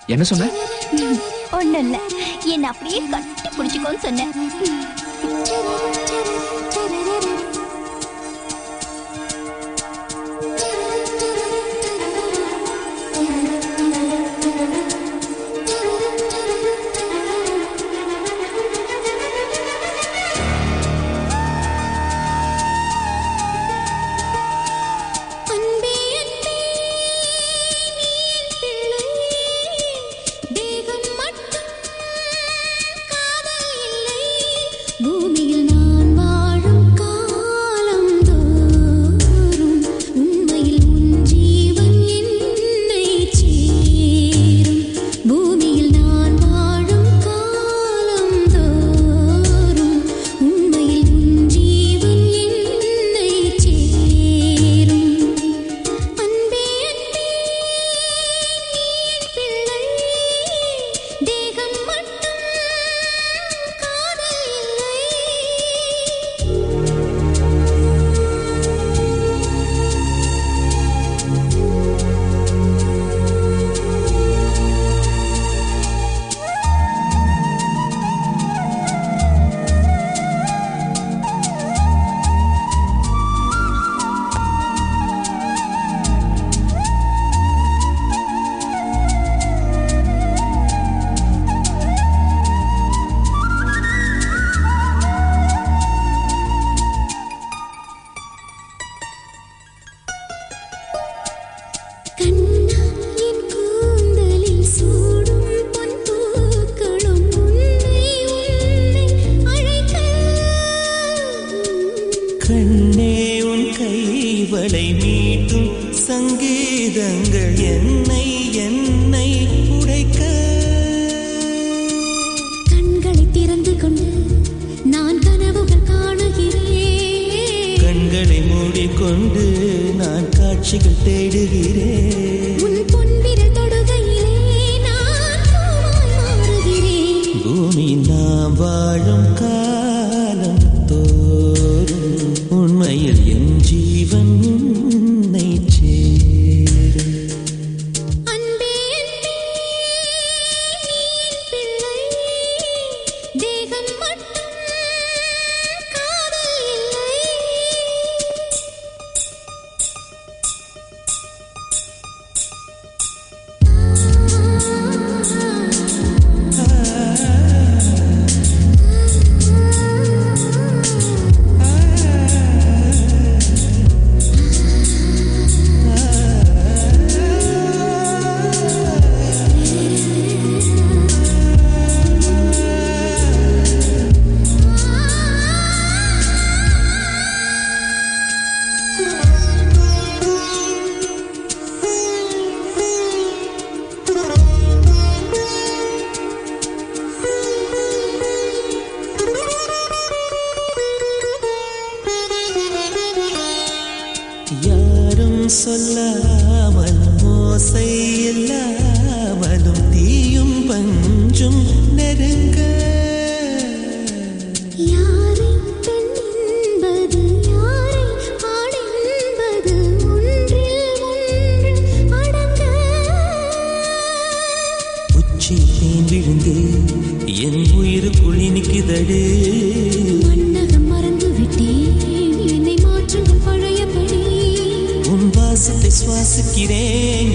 என்ன சொன்ன ஒண்ணும் இல்ல என்ன அப்படியே கட்டி பிடிச்சுக்கோன்னு சொன்னேன் அன்பே அன்பே நீ என் பிள்ளை தேகம் மட்டும் காதல் இல்லை பூமியில் நான் வாழும் காலம் தோறும் உண்மையில் உன் ஜீவன் என்னை சேரும் பூமியில் நான் வாழும் காலம் தோறும் உண்மையில் உன் ஜீவன் என்னை சேரும் அன்பே அன்பே நீ என் பிள்ளை தேகம் மட்டும் காதல் இல்லை கண்ணா என் கூந்தலில் சூடும் பொன் பூக்களும் உன்னை உன்னை அழைக்க கண்ணே உன் கைவளை மீட்டும் சங்கீதங்கள் என்னை என்னை உடைக்க கண்களை திறந்து கொண்டு நான் கனவுகள் காணுகிறேன் கண்களை மூடிக்கொண்டு நான் காட்சிகள் தேடுகிறேன் உன் பொன்விரல் தொடுகையிலே நான் பூவாய் மாறுகிறேன் பூமி நாம் வாழும் காலம் தோறும் உண்மையில் என் ஜீவன் உன்னை சேரும் அன்பே அன்பே நீ என் பிள்ளை தேகம் மட்டும் காதல் இல்லை யாரும் சொல்லாமல் மோசை இல்லாமலும் தீயும் பஞ்சும் நெருங்க யாரை பெண் என்பது யாரை ஆண் என்பது ஒன்றில் ஒன்று அடங்க உச்சி தேன் விழுந்து என் உயிருக்குள் இனிக்குதடு மன்னகம் மறந்து விட்டேன் என்னை மாற்றுங்கள் பழையபடி உன் வாசத்தை சுவாசிக்கிறேன்